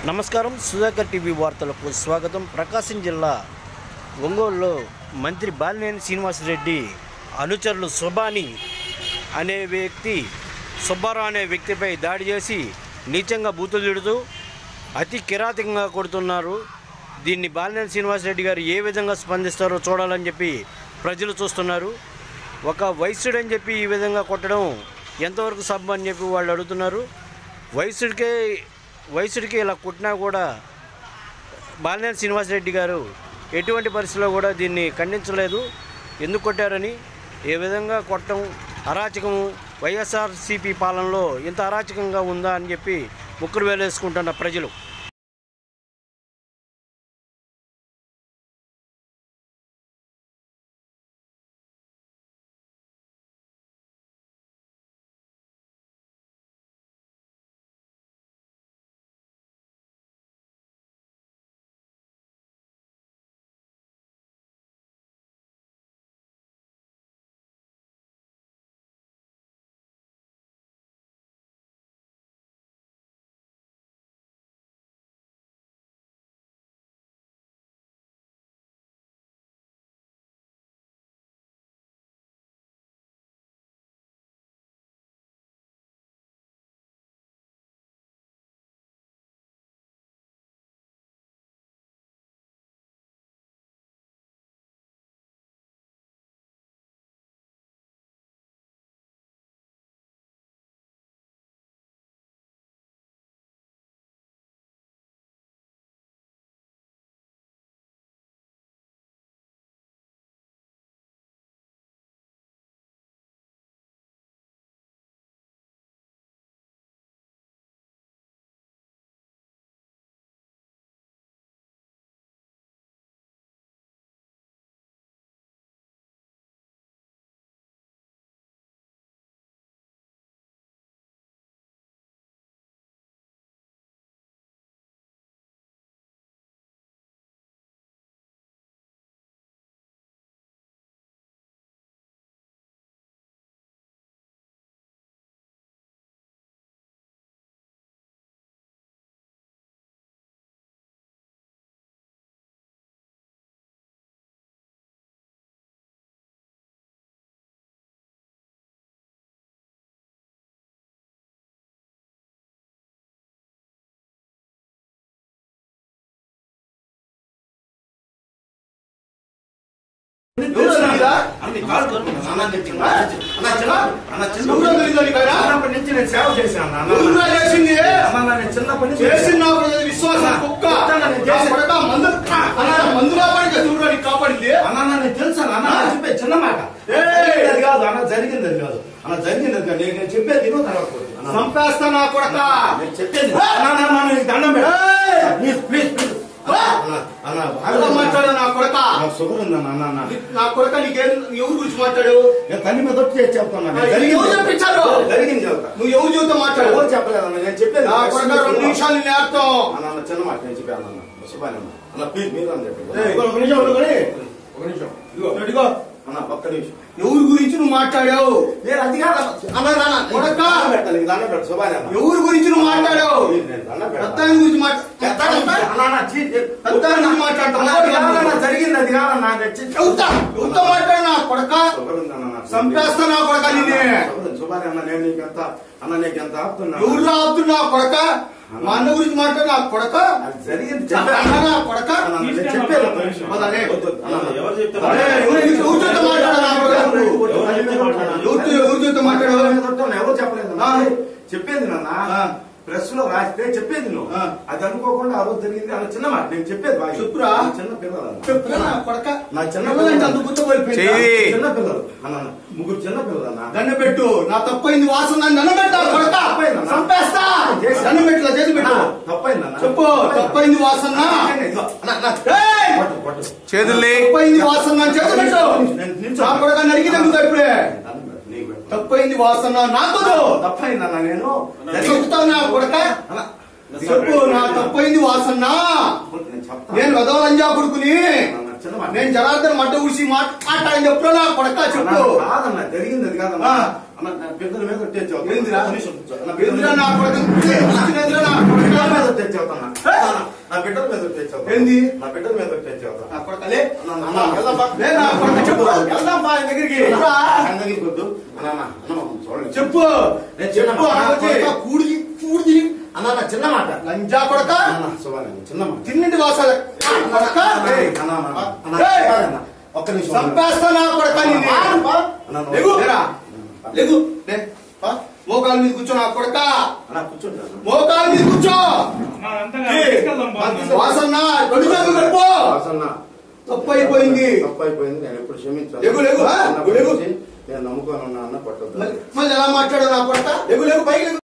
నమస్కారం సుధాకర్ టీవీ వార్తలకు స్వాగతం ప్రకాశం జిల్లా ఒంగోలులో మంత్రి బాలినేని శ్రీనివాసరెడ్డి అనుచరులు సుబాని అనే వ్యక్తి సుబ్బారావు అనే వ్యక్తిపై దాడి చేసి నీచంగా బూతులు తిడుతూ అతి కిరాతకంగా కొడుతున్నారు దీన్ని బాలినేని శ్రీనివాసరెడ్డి గారు ఏ విధంగా స్పందిస్తారో చూడాలని చెప్పి ప్రజలు చూస్తున్నారు ఒక వయస్సుడని చెప్పి ఈ విధంగా కొట్టడం ఎంతవరకు సబ్ అని చెప్పి వాళ్ళు అడుగుతున్నారు వయసుడికే వయసుడికి ఇలా కొట్టినా కూడా బాలినేని శ్రీనివాసరెడ్డి గారు ఎటువంటి పరిస్థితిలో కూడా దీన్ని ఖండించలేదు ఎందుకు కొట్టారని ఏ విధంగా కొట్టడం అరాచకము వైఎస్ఆర్సీపీ పాలనలో ఇంత అరాచకంగా ఉందా అని చెప్పి ముక్కురు వేలేసుకుంటున్న ప్రజలు చిన్నప్పటి నుంచి నేను సేవ చేశాను నాన్న. ఎవరురా చేసింది? అన్న, నేను చిన్నప్పటి నుంచి చేసినప్పుడు విశ్వాసం కుక్క నేను చేశాను. కొడక మందు అన్న, మందు కాపాడి చూడరా నీకు కాపాడింది అన్న అన్న, నేను తెలుసు అన్న అన్న, నేను చెప్పేది చిన్న మాట ఏయ్! అది కాదు అన్న జరిగింది అది కాదు అన్న జరిగింది అది కాదు నేను నేను చెప్పేది వినో తర్వాత పోతుంది. అన్న, చంపేస్తా నా కొడక నేను చెప్పేది అన్న, అన్న, అన్న, నీకు దండం పెట్టు. ఏయ్! ప్లీజ్ ప్లీజ్ ప్లీజ్ అన్న, అన్న, ఎలా మాట్లాడు నా కొడక నాకు షుగర్ ఉందన్న అన్న అన్న నా కొడక నీకేం ఎవరి గురించి మాట్లాడు నేను తల్లి మీద వచ్చి చేసి చెప్తాను ఆ, ఎవరు చెప్పించారు? జరిగింది చెప్తా నువ్వు ఎవరి జీవితం మాట్లాడు ఎవరు చెప్పలేదన్న నేను చెప్పేది నా కొడక రెండు నిమిషాలు నేర్తాం అన్న అన్న, చిన్న మాట నేను చెప్పాను అన్న శుభాన్ అన్న అన్న ప్లీజ్ మీరు అని చెప్పండి ఏయ్, ఒక నిమిషం ఉండు కానీ. ఒక నిమిషం ఇదిగో ఇదిగో అన్న ఒక్క నిమిషం ఎవరి గురించి నువ్వు మాట్లాడావు నేను అది కాదు అన్న నాన్న కొడక దండం పెడతాను నీకు దండం పెట్టు శుభాన్ అన్న ఎవరి గురించి నువ్వు మాట్లాడావు ప్లీజ్, నేను దండం పెడతాను. రత్తాన్ని గురించి మాట్లాడు అన్న, అన్న, చీ, చీ. రత్తాన్ని గురించి మాట్లాడతావు అన్న, అది కాదన్న, జరిగింది అది కాదన్న నేను చీ- చెబుతా చెబుతా మాట్లాడు నా కొడక షుగర్ ఉందన్న నాకు. చంపేస్తా నా కొడక నిన్నే షుగర్ ఉంది. శుభాన్ అన్న నేను నీకు ఎంత అన్న నీకు ఎంత ఆపుతున్నా ఎవరు రావుతున్నా కొడక మా అన్న గురించి మాట్లాడు నా కొడక అది జరిగింది అన్న చెప్పాను. నా కొడక అన్న, అన్న, నేను చెప్పేది ఒక్క నిమిషం. వదలే. వద్దు, వద్దు. అన్న, అన్న. ఎవరు చెప్తే అరే, ఎవరు నీకు ఎవరితో మాట్లాడు నా కొడక నువ్వు? ఎవరు చెప్తే మాట్లాడాలి? ఎవరితో ఎవరితో మాట్లాడు ఎవరి మీద ఉంటావు? ఎవరు చెప్పలేదు ఆ. చెప్పేది నాన్న ఆ. ప్రెస్ లో రాస్తే చెప్పేది నువ్వు ఆ. అది అనుకోకుండా ఆ రోజు జరిగింది అన్న చిన్న మాట నేను చెప్పేది బాగా చెప్పురా. నా చిన్న పిల్లలు చెప్పురా నా కొడక నా చిన్న పిల్లలంటే అంత గుర్తుపోయిపోయింది చెయ్యి. చిన్న పిల్లలు అన్న అన్న, ముగ్గురు చిన్న పిల్లలు అన్న దండ పెట్టు నా తప్పైంది వాసన నన్ను దండ పెట్టా కొడక తప్పైందన్నా. చంపేస్తా చేసి- దండ పెట్టు చేతి పెట్టు తప్పైందన్న చెప్పు తప్పైంది వాసన ఇదిగో, అన్న, అన్న. ఏయ్! పట్టు, పట్టు. చేతుల్ని తప్పైంది వాసన నన్ను చేతి పెట్టు నేను నిల్చో. నా కొడక నరికి తగ్గుతా ఇప్పుడే దండం పెట్టు, నీకు పెట్టు. తప్పైంది వాసన నాతో తప్పైందన్న నేను చెబుతావు నా కొడక అన్న, చెప్పు నా తప్పైంది వాసన నేను చెప్తాను. నేను వదవలంజా కొడుకుని అన్న, చిన్న మాట. నేను జనార్దన్ మట్ట ఊసి మాట్లాడని చెప్పు నా కొడక చెప్పు అన్న, కాదన్న జరిగింది అది కాదన్న ఆ. అన్న నా బిడ్డల మీద ఒట్టేసి చెబుతున్నా. ఏందిరా? ఒక్క నిమిషం కూర్చో. నా ఏందిరా నా కొడుకు? ఏందిరా నా నా బిడ్డల కొడుకు? మీద ఒట్టేసి చెబుతున్నా. అన్న, నా బిడ్డల మీద ఒట్టేసి చెబుతున్నా. ఏంది? నా బిడ్డల మీద ఒట్టేసి చెబుతున్నా. నా కొడుకలే అన్న, అన్న, వెళ్దాం బా. లే నా కొడుకు చెప్పు వెళ్దాం బా ఆయన దగ్గరికి రా. ఆయన దగ్గరికి వద్దు. అన్న, అన్న, అన్న, మమ్మల్ని చూడండి. చెప్పు నేను చిన్న చెప్పు మాట. అనవచ్చి. కూడిది కూడిది అన్న, నా చిన్న మాట లంజా కొడక అన్న, శుభాని, చిన్న మాట తిన్నింటి వాసాల కొడక ఏయ్. అన్న, అన్న, అన్న, అన్న, ఏయ్. శుభాని, ఒక్క నిమిషం చంపేస్తా నా కొడక నిన్ను. అన్న, పా. అన్న, నువ్వు- లేగు. లేరా. లేగు. లే. పా. మోకాల మీద కూర్చో నా కొడక అన్న, కూర్చోండి అన్న. మోకాల మీద కూర్చో ఏయ్. వాసన్న రెండు చేతులు కలుపు వాసన్న, తప్పు అయిపోయింది తప్పు అయిపోయింది నేను ఎప్పుడు క్షమించాను లేగు, లేగు. అన్న లేగు. గురించి నేను నమ్ముకొని ఉన్నా అన్న పట్టొద్దు మళ్ళీ మళ్ళీ ఎలా మాట్లాడావు నా కొడక లేగు లేగు పైకి లేగు